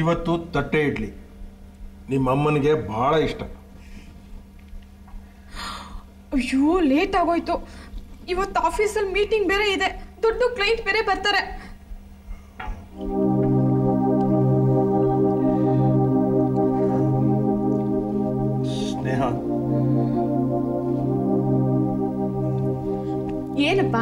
ಇವತ್ತು ತಟ್ಟೆ ಇಡ್ಲಿ ನಿಮ್ಮ ಅಮ್ಮನಿಗೆ ಬಹಳ ಇಷ್ಟ ಅಯ್ಯೋ ಲೇಟ್ ಆಗೋಯ್ತು ಇವತ್ತು ಆಫೀಸಲ್ಲಿ ಮೀಟಿಂಗ್ ಬೇರೆ ಇದೆ ದೊಡ್ಡ ಕ್ಲೈಂಟ್ ಬೇರೆ ಬರ್ತಾರೆ ಸ್ನೇಹ ಏನಪ್ಪ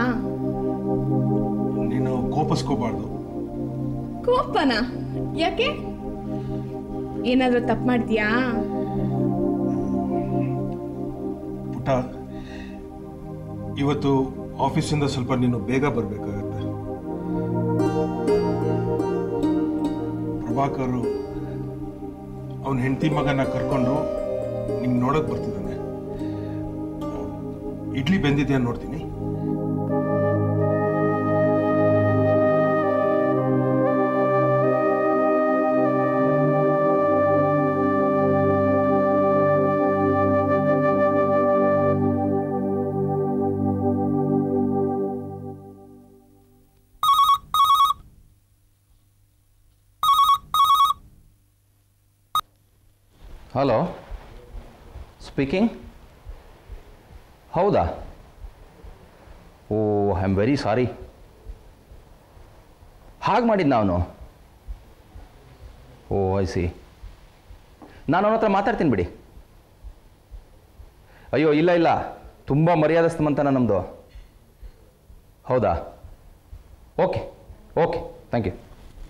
ನೀನು ಕೋಪಿಸ್ಕೋಬಾರ್ದು ಕೋಪನ ಯಾಕೆ ಏನಾದ್ರೂ ತಪ್ಪು ಮಾಡ್ತೀಯಾ ಪುಟ್ಟ ಇವತ್ತು ಆಫೀಸಿಂದ ಸ್ವಲ್ಪ ನೀನು ಬೇಗ ಬರಬೇಕಾಗತ್ತೆ ಪ್ರಭಾಕರ್ ಅವನ ಹೆಂಡತಿ ಮಗನ ಕರ್ಕೊಂಡು ನಿಂಗೆ ನೋಡಕ್ ಬರ್ತಿದ್ದಾನೆ ಇಡ್ಲಿ ಬೆಂದಿದೆಯಾ ನೋಡ್ತೀನಿ ಹಲೋ ಸ್ಪೀಕಿಂಗ್ ಹೌದಾ oh I am very sorry ಹಾಗೆ ಮಾಡಿದ್ದು ಅವನು ಓ ಐ ಸಿ ನಾನು ಅವನ ಹತ್ರ ಮಾತಾಡ್ತೀನಿ ಬಿಡಿ ಅಯ್ಯೋ ಇಲ್ಲ ಇಲ್ಲ ತುಂಬ ಮರ್ಯಾದಸ್ತಮಂತನ ನಮ್ಮದು ಹೌದಾ ಓಕೆ ಓಕೆ ಥ್ಯಾಂಕ್ ಯು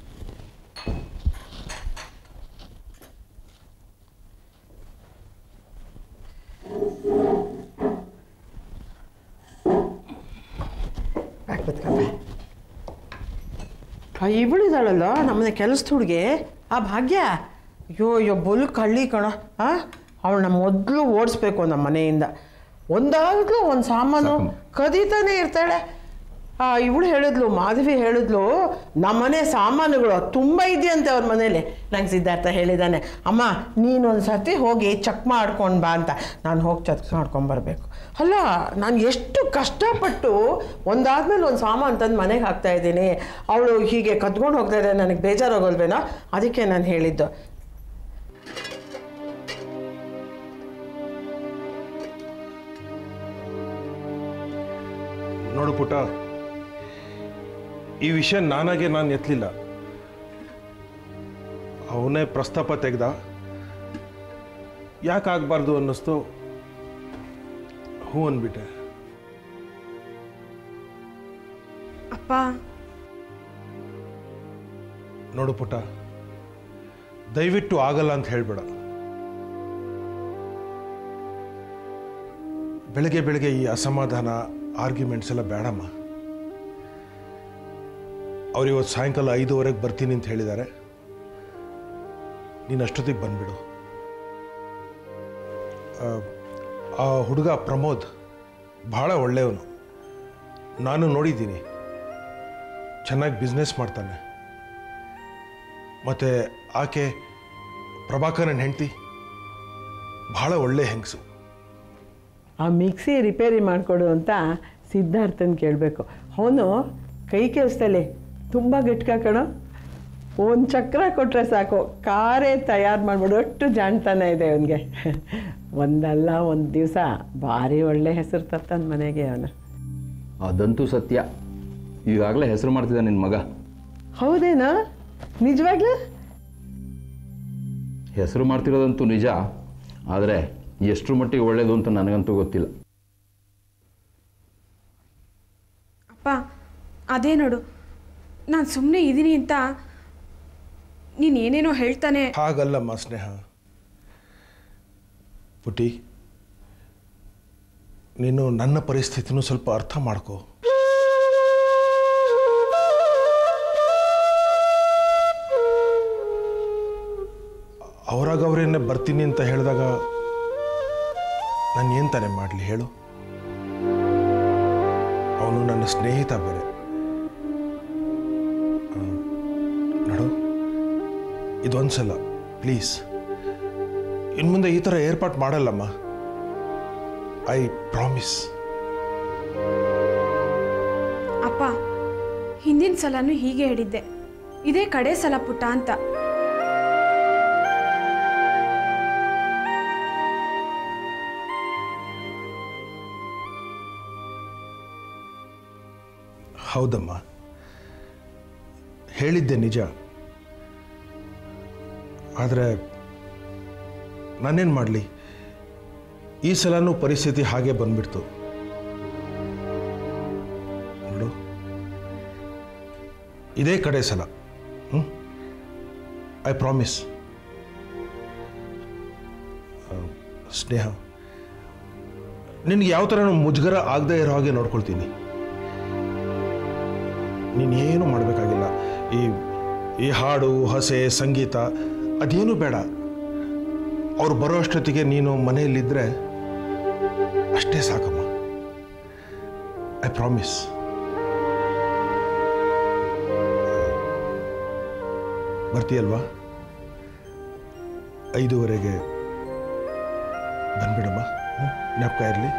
ಇವಳಿದಾಳಲ್ಲ ನಮ್ಮನೆ ಕೆಲಸದ ಹುಡುಗಿ ಆ ಭಾಗ್ಯ ಅಯ್ಯೋ ಅಯ್ಯೋ ಬೊಲ್ ಕಳ್ಳಿ ಕಣ ಆ ಅವಳನ್ನ ಮೊದಲು ಓಡಿಸ್ಬೇಕು ನಮ್ಮ ಮನೆಯಿಂದ ಒಂದಾಗಲೂ ಒಂದು ಸಾಮಾನು ಕದೀತಾನೆ ಇರ್ತಾಳೆ ಆ ಇವಳು ಹೇಳಿದ್ಲು ಮಾಧವಿ ಹೇಳಿದ್ಲು ನಮ್ಮನೆ ಸಾಮಾನುಗಳು ತುಂಬ ಇದೆಯಂತೆ ಅವ್ರ ಮನೇಲಿ ನಂಗೆ ಸಿದ್ಧಾರ್ಥ ಹೇಳಿದ್ದಾನೆ ಅಮ್ಮ ನೀನೊಂದು ಸತಿ ಹೋಗಿ ಚೆಕ್ ಮಾಡ್ಕೊಂಡು ಬಾ ಅಂತ ನಾನು ಹೋಗಿ ಚೆಕ್ ಮಾಡ್ಕೊಂಬರ್ಬೇಕು ಅಲ್ಲ ನಾನು ಎಷ್ಟು ಕಷ್ಟಪಟ್ಟು ಒಂದಾದ್ಮೇಲೆ ಒಂದು ಸಾಮಾನು ತಂದು ಮನೆಗೆ ಹಾಕ್ತಾ ಇದ್ದೀನಿ ಅವಳು ಹೀಗೆ ಕದ್ಕೊಂಡು ಹೋಗ್ತಾ ಇದ್ದಾರೆ ನನಗೆ ಬೇಜಾರಾಗೋಲ್ವೇನೋ ಅದಕ್ಕೆ ನಾನು ಹೇಳಿದ್ದು ನೋಡು ಪುಟ್ಟ ಈ ವಿಷಯ ನಾನಾಗೆ ನಾನು ಎತ್ತಲಿಲ್ಲ ಅವನೇ ಪ್ರಸ್ತಾಪ ತೆಗ್ದ ಯಾಕೆ ಆಗಬಾರ್ದು ಅನ್ನಿಸ್ತು ಹ್ಞೂ ಅಂದ್ಬಿಟ್ಟೆ ಅಪ್ಪ ನೋಡು ಪುಟ್ಟ ದಯವಿಟ್ಟು ಆಗಲ್ಲ ಅಂತ ಹೇಳ್ಬೇಡ ಬೆಳಗ್ಗೆ ಬೆಳಗ್ಗೆ ಈ ಅಸಮಾಧಾನ ಆರ್ಗ್ಯುಮೆಂಟ್ಸ್ ಎಲ್ಲ ಬೇಡಮ್ಮ ಅವ್ರು ಇವತ್ತು ಸಾಯಂಕಾಲ ಐದುವರೆಗೆ ಬರ್ತೀನಿ ಅಂತ ಹೇಳಿದ್ದಾರೆ ನೀನು ಅಷ್ಟೊತ್ತಿಗೆ ಬಂದ್ಬಿಡು ಆ, ಆ ಹುಡುಗ ಪ್ರಮೋದ್ ಬಹಳ ಒಳ್ಳೆಯವನು ನಾನು ನೋಡಿದ್ದೀನಿ ಚೆನ್ನಾಗಿ ಬಿಸ್ನೆಸ್ ಮಾಡ್ತಾನೆ ಮತ್ತು ಆಕೆ ಪ್ರಭಾಕರನ್ ಹೆಂಡತಿ ಬಹಳ ಒಳ್ಳೆ ಹೆಂಗಸು ಆ ಮಿಕ್ಸಿ ರಿಪೇರಿ ಮಾಡಿಕೊಡು ಅಂತ ಸಿದ್ಧಾರ್ಥನ್ ಕೇಳಬೇಕು ಅವನು ಕೈ ಕೆಲಸದಲ್ಲಿ ತುಂಬ ಗಟ್ಕ ಕಣೋ ಒಂದು ಚಕ್ರ ಕೊಟ್ಟರೆ ಸಾಕು ಕಾರೇ ತಯಾರು ಮಾಡ್ಬಿಡು ಒಟ್ಟು ಜಾಣ್ತಾನೆ ಇದೆ ಅವನಿಗೆ ಒಂದಲ್ಲ ಒಂದು ದಿವಸ ಭಾರಿ ಒಳ್ಳೆ ಹೆಸರು ತರ್ತಾನೆ ಮನೆಗೆ ಅವನು ಅದಂತೂ ಸತ್ಯ ಈಗಾಗಲೇ ಹೆಸರು ಮಾಡ್ತಿದ್ದ ನಿನ್ನ ಮಗ ಹೌದೇನಾ ನಿಜವಾಗ್ಲೂ ಹೆಸರು ಮಾಡ್ತಿರೋದಂತೂ ನಿಜ ಆದರೆ ಎಷ್ಟರ ಮಟ್ಟಿಗೆ ಒಳ್ಳೇದು ಅಂತ ನನಗಂತೂ ಗೊತ್ತಿಲ್ಲ ಅಪ್ಪ ಅದೇ ನೋಡು ನಾನು ಸುಮ್ಮನೆ ಇದ್ದೀನಿ ಅಂತ ನೀನು ಏನೇನೋ ಹೇಳ್ತಾನೆ ಹಾಗಲ್ಲಮ್ಮ ಸ್ನೇಹ ಪುಟಿ ನೀನು ನನ್ನ ಪರಿಸ್ಥಿತಿನೂ ಸ್ವಲ್ಪ ಅರ್ಥ ಮಾಡ್ಕೋ ಅವರಾಗ ಅವರೇನೆ ಬರ್ತೀನಿ ಅಂತ ಹೇಳಿದಾಗ ನಾನು ಏನು ತಾನೇ ಮಾಡಲಿ ಹೇಳು ಅವನು ನನ್ನ ಸ್ನೇಹಿತ ಬೇರೆ ಆ, ನೋಡು ಇದೊಂದ್ಸಲ ಪ್ಲೀಸ್ ಇನ್ನು ಮುಂದೆ ಈ ಥರ ಏರ್ಪಾಟ್ ಮಾಡಲ್ಲಮ್ಮ ಐ ಪ್ರಾಮಿಸ್ ಅಪ್ಪ ಹಿಂದಿನ ಸಲನೂ ಹೀಗೆ ಹೇಳಿದ್ದೆ ಇದೇ ಕಡೆ ಸಲ ಪುಟ್ಟ ಅಂತ ಹೌದಮ್ಮ ಹೇಳಿದ್ದೆ ನಿಜ ಆದರೆ ನಾನೇನು ಮಾಡಲಿ ಈ ಸಲನೂ ಪರಿಸ್ಥಿತಿ ಹಾಗೆ ಬಂದ್ಬಿಡ್ತು ನೋಡು ಇದೇ ಕಡೆ ಸಲ ಹ್ಞೂ ಐ ಪ್ರಾಮಿಸ್ ಸ್ನೇಹ ನಿನಗೆ ಯಾವ ಥರ ಮುಜುಗರ ಆಗದೆ ಇರೋ ಹಾಗೆ ನೋಡ್ಕೊಳ್ತೀನಿ ನೀನೇನು ಮಾಡಬೇಕಾಗಿಲ್ಲ ಈ ಈ ಹಾಡು ಹಸೆ ಸಂಗೀತ ಅದೇನು ಬೇಡ ಅವ್ರು ಬರೋ ಅಷ್ಟೊತ್ತಿಗೆ ನೀನು ಮನೆಯಲ್ಲಿದ್ದರೆ ಅಷ್ಟೇ ಸಾಕಮ್ಮ ಐ ಪ್ರಾಮಿಸ್ ಬರ್ತೀಯಲ್ವಾ ಐದೂವರೆಗೆ ಬಂದ್ಬಿಡಮ್ಮ ಜ್ಞಾಪಕ ಇರಲಿ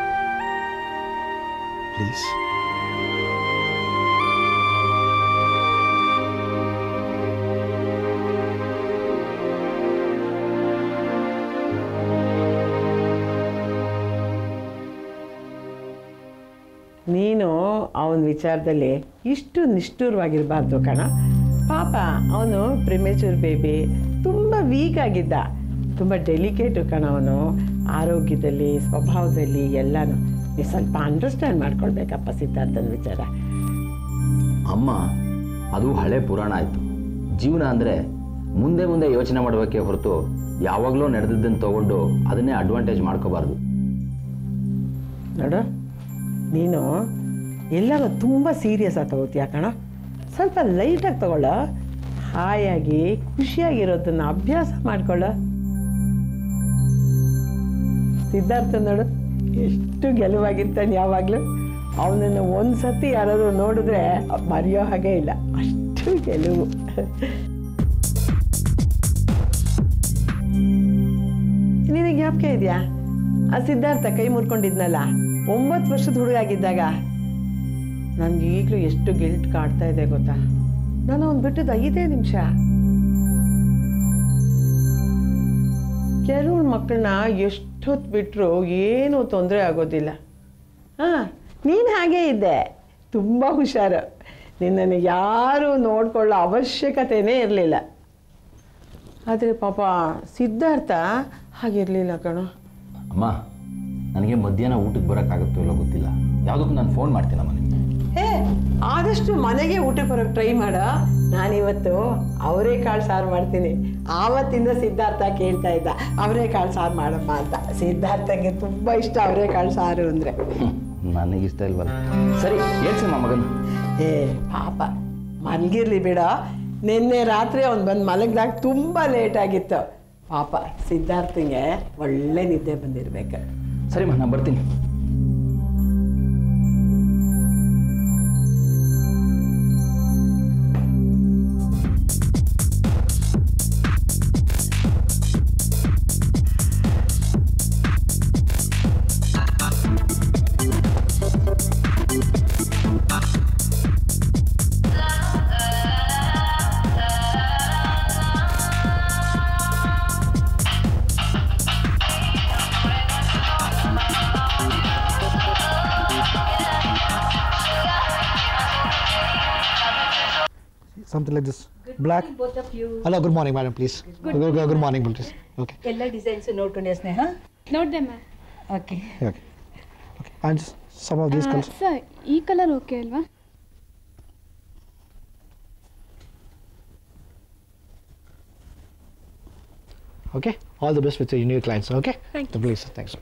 ಪ್ಲೀಸ್ ನೀನು ಅವನ ವಿಚಾರದಲ್ಲಿ ಇಷ್ಟು ನಿಷ್ಠುರವಾಗಿರಬಾರ್ದು ಕಣ ಪಾಪ ಅವನು ಪ್ರಿಮೇಚೂರ್ ಬೇಬಿ ತುಂಬ ವೀಕ್ ಆಗಿದ್ದ ತುಂಬ ಡೆಲಿಕೇಟು ಕಣ ಅವನು ಆರೋಗ್ಯದಲ್ಲಿ ಸ್ವಭಾವದಲ್ಲಿ ಎಲ್ಲನೂ ನೀ ಸ್ವಲ್ಪ ಅಂಡರ್ಸ್ಟ್ಯಾಂಡ್ ಮಾಡ್ಕೊಳ್ಬೇಕಪ್ಪ ಸಿದ್ಧಾರ್ಥನ ವಿಚಾರ ಅಮ್ಮ ಅದು ಹಳೆ ಪುರಾಣ ಆಯಿತು ಜೀವನ ಅಂದರೆ ಮುಂದೆ ಮುಂದೆ ಯೋಚನೆ ಮಾಡಬೇಕೇ ಹೊರತು ಯಾವಾಗಲೂ ನಡೆದಿದ್ದನ್ನು ತಗೊಂಡು ಅದನ್ನೇ ಅಡ್ವಾಂಟೇಜ್ ಮಾಡ್ಕೋಬಾರ್ದು ನೋಡು ನೀನು ಎಲ್ಲರೂ ತುಂಬ ಸೀರಿಯಸ್ ಆಗಿ ತಗೋತೀಯ ಕಣ ಸ್ವಲ್ಪ ಲೈಟಾಗಿ ತಗೊಳ್ಳ ಹಾಯಾಗಿ ಖುಷಿಯಾಗಿರೋದನ್ನ ಅಭ್ಯಾಸ ಮಾಡ್ಕೊಳ್ಳ ಸಿದ್ಧಾರ್ಥ ನೋಡು ಎಷ್ಟು ಗೆಲುವಾಗಿರ್ತಾನೆ ಯಾವಾಗಲೂ ಅವನನ್ನು ಒಂದು ಸತಿ ಯಾರಾದರೂ ನೋಡಿದ್ರೆ ಮರೆಯೋ ಹಾಗೆ ಇಲ್ಲ ಅಷ್ಟು ಗೆಲುವು ನಿನಗೆ ಜ್ಞಾಪಕ ಇದೆಯಾ ಆ ಸಿದ್ಧಾರ್ಥ ಕೈ ಮುರ್ಕೊಂಡಿದ್ನಲ್ಲ ಒಂಬತ್ತು ವರ್ಷದ ಹುಡುಗ ಆಗಿದ್ದಾಗ ನನಗೆ ಈಗಲೂ ಎಷ್ಟು ಗಿಲ್ಟ್ ಕಾಡ್ತಾ ಇದೆ ಗೊತ್ತಾ ನಾನು ಅವ್ನು ಬಿಟ್ಟಿದ್ದು ಐದೇ ನಿಮಿಷ ಕೆಲವು ಮಕ್ಕಳನ್ನ ಎಷ್ಟೊತ್ತು ಬಿಟ್ಟರು ಏನೂ ತೊಂದರೆ ಆಗೋದಿಲ್ಲ ಹಾಂ ನೀನು ಹಾಗೇ ಇದ್ದೆ ತುಂಬ ಹುಷಾರು ನಿನ್ನನ್ನು ಯಾರೂ ನೋಡ್ಕೊಳ್ಳೋ ಅವಶ್ಯಕತೆಯೇ ಇರಲಿಲ್ಲ ಆದರೆ ಪಾಪ ಸಿದ್ಧಾರ್ಥ ಹಾಗಿರಲಿಲ್ಲ ಕಣೋ ಅಮ್ಮ ನನಗೆ ಮಧ್ಯಾಹ್ನ ಊಟಕ್ಕೆ ಬರೋಕ್ಕಾಗುತ್ತೋ ಇಲ್ಲೋ ಗೊತ್ತಿಲ್ಲ ಯಾವುದಕ್ಕೂ ನಾನು ಫೋನ್ ಮಾಡ್ತೀನಮ್ಮ ನಿಮಗೆ ಏ ಆದಷ್ಟು ಮನೆಗೆ ಊಟಕ್ಕೆ ಬರೋಕ್ಕೆ ಟ್ರೈ ಮಾಡ ನಾನಿವತ್ತು ಅವರೇ ಕಾಳು ಸಾರು ಮಾಡ್ತೀನಿ ಆವತ್ತಿಂದ ಸಿದ್ಧಾರ್ಥ ಕೇಳ್ತಾ ಇದ್ದ ಅವರೇ ಕಾಳು ಸಾರು ಮಾಡಮ್ಮ ಅಂತ ಸಿದ್ಧಾರ್ಥಗೆ ತುಂಬ ಇಷ್ಟ ಅವರೇ ಕಾಳು ಸಾರು ಅಂದರೆ ನನಗಿಷ್ಟ ಇಲ್ವಲ್ಲ ಸರಿ ಹೇಳ್ಸಮ್ಮ ಮಗನ ಏ ಪಾಪ ಮಲಗಿರ್ಲಿ ಬಿಡ ನಿನ್ನೆ ರಾತ್ರಿ ಅವ್ನು ಬಂದು ಮಲಗಿದಾಗ ತುಂಬ ಲೇಟ್ ಆಗಿತ್ತು ಪಾಪ ಸಿದ್ಧಾರ್ಥಿಗೆ ಒಳ್ಳೆ ನಿದ್ದೆ ಬಂದಿರ್ಬೇಕು ಸರಿಮ್ಮ ನಾನು ಬರ್ತೀನಿ something like this. Black. both of you. Hello, good morning, madam, please. Good, good, good morning, please. Okay. ಎಲ್ಲ ಡಿಸೈನ್ಸ್ ನೋಡ್ಕೊಂಡೆ ಸ್ನೇಹ ನೋಡಿದೆ ma'am okay Okay. Okay. And just some of these colors. Sir ಈ ಕಲರ್ ಓಕೆ ಅಲ್ವಾ Okay. All the best with your new clients. Okay. Thank you. Please. Thanks.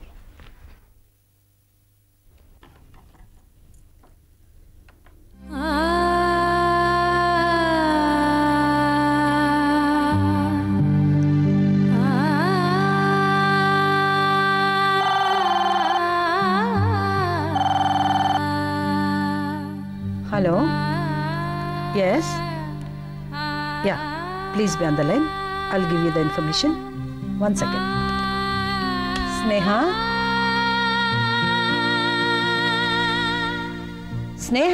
Hello yes yeah please be on the line I'll give you the information one second Sneha Sneha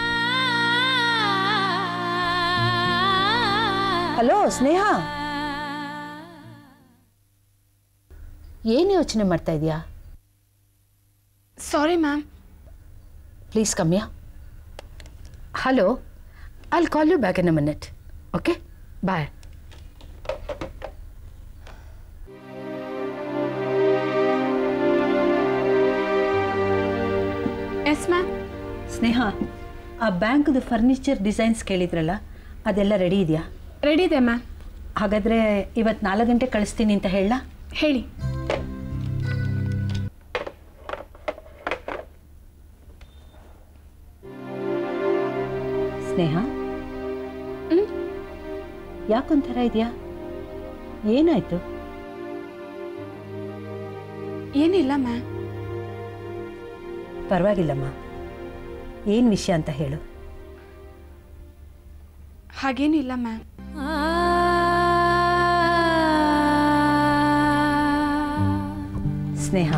hello Sneha ಏನು ಯೋಚನೆ ಮಾಡ್ತಾ ಇದೀಯಾ sorry ma'am please ಕಮ್ಯಾ hello I'll call you back in a minute okay bye yes ma'am Sneha ಆ ಬ್ಯಾಂಕ್ದು furniture designs ಕೇಳಿದ್ರಲ್ಲ ಅದೆಲ್ಲ ready ಇದೆಯಾ ರೆಡಿ ಇದೆ ಮ್ಯಾಮ್ ಹಾಗಾದರೆ ಇವತ್ತು ನಾಲ್ಕು ಗಂಟೆ ಕಳಿಸ್ತೀನಿ ಅಂತ ಹೇಳ ಹೇಳಿ ಸ್ನೇಹ ಯಾಕೊಂಥರ ಇದೆಯಾ ಏನಾಯ್ತು ಏನಿಲ್ಲ ಮ್ಯಾಮ್ ಪರವಾಗಿಲ್ಲಮ್ಮ ಏನು ವಿಷಯ ಅಂತ ಹೇಳು ಹಾಗೇನಿಲ್ಲ ಮ್ಯಾಮ್ ಸ್ನೇಹ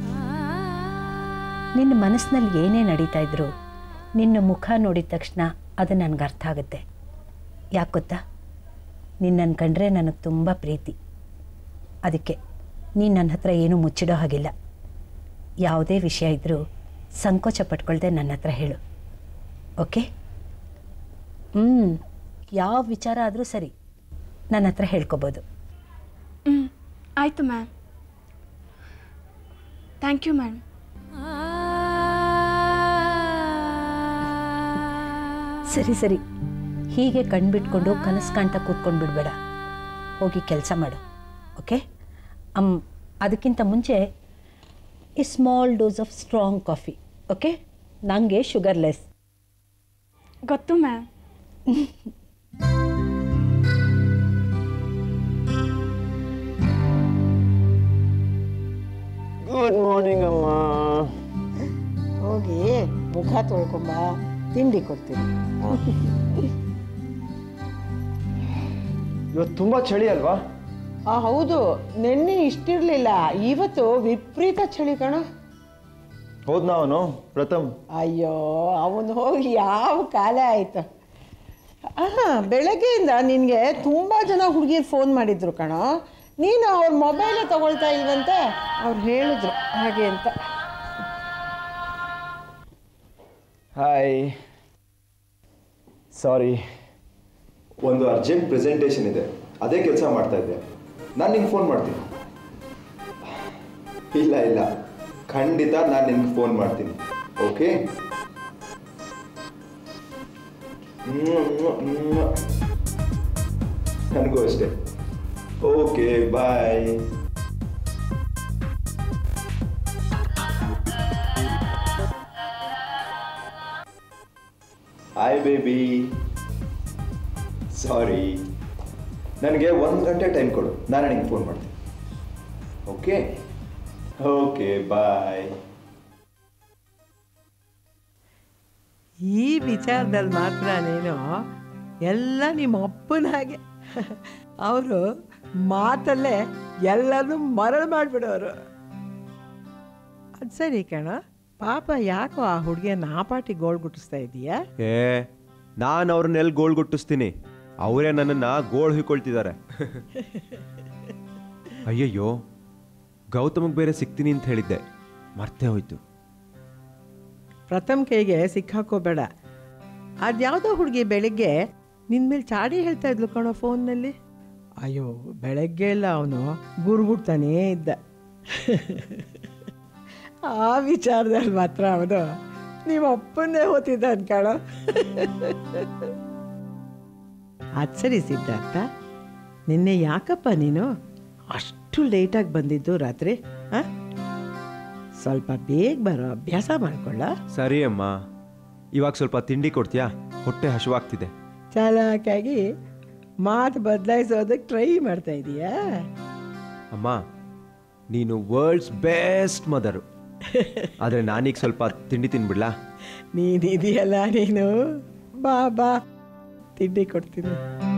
ನಿನ್ನ ಮನಸ್ಸಿನಲ್ಲಿ ಏನೇ ನಡೀತಾ ಇದ್ರು ನಿನ್ನ ಮುಖ ನೋಡಿದ ತಕ್ಷಣ ಅದು ನನಗೆ ಅರ್ಥ ಆಗುತ್ತೆ ಯಾಕೆ ಗೊತ್ತಾ ನಿನ್ನನ್ನು ಕಂಡ್ರೆ ನನಗೆ ತುಂಬ ಪ್ರೀತಿ ಅದಕ್ಕೆ ನೀನು ನನ್ನ ಹತ್ರ ಏನೂ ಮುಚ್ಚಿಡೋ ಹಾಗಿಲ್ಲ ಯಾವುದೇ ವಿಷಯ ಇದ್ದರೂ ಸಂಕೋಚ ಪಟ್ಕೊಳ್ದೆ ನನ್ನ ಹತ್ರ ಹೇಳು ಓಕೆ ಹ್ಞೂ ಯಾವ ವಿಚಾರ ಆದರೂ ಸರಿ ನನ್ನ ಹತ್ರ ಹೇಳ್ಕೊಬೋದು ಹ್ಞೂ ಆಯಿತು ಮ್ಯಾಮ್ ಥ್ಯಾಂಕ್ ಯು ಮ್ಯಾಮ್ ಸರಿ ಸರಿ ಹೀಗೆ ಕಣ್ಬಿಟ್ಕೊಂಡು ಕನಸು ಕಾಣ್ತಾ ಕೂತ್ಕೊಂಡು ಬಿಡಬೇಡ ಹೋಗಿ ಕೆಲಸ ಮಾಡು ಓಕೆ ಅಮ್ ಅದಕ್ಕಿಂತ ಮುಂಚೆ ಈ small dose of strong coffee okay ನನಗೆ ಶುಗರ್ಲೆಸ್ ಗೊತ್ತು ಮ್ಯಾಮ್ ಗುಡ್ ಮಾರ್ನಿಂಗ್ ಅಮ್ಮ ಹೋಗಿ ಮುಖ ತೊಳ್ಕೊಂಬ ತಿಂಡಿ ಕೊಡ್ತೀನಿ ಇವತ್ತು ತುಂಬಾ ಚಳಿ ಅಲ್ವಾ ಆ ಹೌದು ನೆನ್ನೆ ಇಷ್ಟಿರ್ಲಿಲ್ಲ ಇವತ್ತು ವಿಪರೀತ ಚಳಿ ಕಣ ಹೋದ್ನಾ ಅವನು ಪ್ರಥಮ್ ಅಯ್ಯೋ ಅವನು ಹೋಗಿ ಯಾವ ಕಾಲ ಆಯ್ತು ಆಹಾ ಬೆಳಗ್ಗೆಯಿಂದ ನಿನಗೆ ತುಂಬ ಜನ ಹುಡುಗಿರು ಫೋನ್ ಮಾಡಿದ್ರು ಕಣೋ ನೀನು ಅವ್ರ ಮೊಬೈಲೇ ತಗೊಳ್ತಾ ಇಲ್ವಂತೆ ಅವ್ರು ಹೇಳಿದ್ರು ಹಾಗೆ ಅಂತ ಹಾಯ್ ಸಾರಿ ಒಂದು ಅರ್ಜೆಂಟ್ ಪ್ರೆಸೆಂಟೇಷನ್ ಇದೆ ಅದೇ ಕೆಲಸ ಮಾಡ್ತಾ ಇದ್ದೆ ನಾನು ನಿಂಗೆ ಫೋನ್ ಮಾಡ್ತೀನಿ ಇಲ್ಲ ಇಲ್ಲ ಖಂಡಿತ ನಾನು ನಿನ್ಗೆ ಫೋನ್ ಮಾಡ್ತೀನಿ ಓಕೆ ನನಗೂ ಅಷ್ಟೇ okay bye hi baby sorry ನನಗೆ ಒಂದು ಗಂಟೆ ಟೈಮ್ ಕೊಡು ನಾನು ನಿನಗೆ ಫೋನ್ ಮಾಡ್ತೀನಿ ಓಕೆ ಓಕೆ ಬಾಯ್ ಈ ವಿಚಾರದಲ್ಲಿ ಮಾತ್ರ ನೀನು ಎಲ್ಲ ನಿಮ್ಮ ಅಪ್ಪನ ಹಾಗೆ ಅವರು ಮಾತಲ್ಲೇ ಎಲ್ಲನೂ ಮರಳು ಮಾಡಿಬಿಡೋರು ಅದು ಸರಿ ಕಣ ಪಾಪ ಯಾಕೋ ಆ ಹುಡುಗಿಯ ನಾಪಾಟಿ ಗೋಳ್ ಗುಟ್ಟಿಸ್ತಾ ಇದೀಯಾ ಏ ನಾನು ಅವ್ರನ್ನ ಎಲ್ಲಿ ಗೋಳ್ ಗುಟ್ಟಿಸ್ತೀನಿ ಅವರೇ ನನ್ನನ್ನು ಗೋಳ್ ಹಿಡ್ಕೊಳ್ತಿದ್ದಾರೆ ಅಯ್ಯಯ್ಯೋ ಗೌತಮ್ಗೆ ಬೇರೆ ಸಿಗ್ತೀನಿ ಅಂತ ಹೇಳಿದ್ದೆ ಮರ್ತೇ ಹೋಯ್ತು ಪ್ರಥಮ್ ಕೈಗೆ ಸಿಕ್ಕಾಕೋಬೇಡ ಅದ್ಯಾವುದೋ ಹುಡುಗಿ ಬೆಳಿಗ್ಗೆ ನಿನ್ನ ಮೇಲೆ ಚಾಡಿ ಹೇಳ್ತಾ ಇದ್ಲು ಕಣೋ ಫೋನ್ನಲ್ಲಿ ಅಯ್ಯೋ ಬೆಳಗ್ಗೆ ಎಲ್ಲ ಅವನು ಗುರುಗುಡ್ತಾನೇ ಇದ್ದ ಆ ವಿಚಾರದಲ್ಲಿ ಮಾತ್ರ ಅವನು ನಿಮ್ಮ ಅಪ್ಪನ್ನೇ ಹೋತಿದ್ದ ಅನ್ಕಳೋ ಅದು ಸರಿ ಸಿದ್ಧಾರ್ಥ ನಿನ್ನೆ ಯಾಕಪ್ಪ ನೀನು ಅಷ್ಟು ಲೇಟಾಗಿ ಬಂದಿದ್ದು ರಾತ್ರಿ ಹಾಂ ಸ್ವಲ್ಪ ಬೇಗ ಬರೋ ಅಭ್ಯಾಸ ಮಾಡ್ಕೊಳ್ಳ ಸರಿ ಅಮ್ಮ ಇವಾಗ ಸ್ವಲ್ಪ ತಿಂಡಿ ಕೊಡ್ತೀಯಾ ಹೊಟ್ಟೆ ಹಸುವಾಗ್ತಿದೆ ಚಾಲಾಕಾಗಿ ಮಾತು ಬದಲಾಯಿಸೋದಕ್ಕೆ ಟ್ರೈ ಮಾಡ್ತಾ ಇದೀಯಾ ಅಮ್ಮ ನೀನು ವರ್ಲ್ಡ್ಸ್ ಬೆಸ್ಟ್ ಮದರು ಆದರೆ ನಾನೀಗ ಸ್ವಲ್ಪ ತಿಂಡಿ ತಿನ್ಬಿಡ್ಲಾ ನೀನಿದೆಯಲ್ಲ ನೀನು ಬಾ ಬಾ ತಿಂಡಿ ಕೊಡ್ತೀನಿ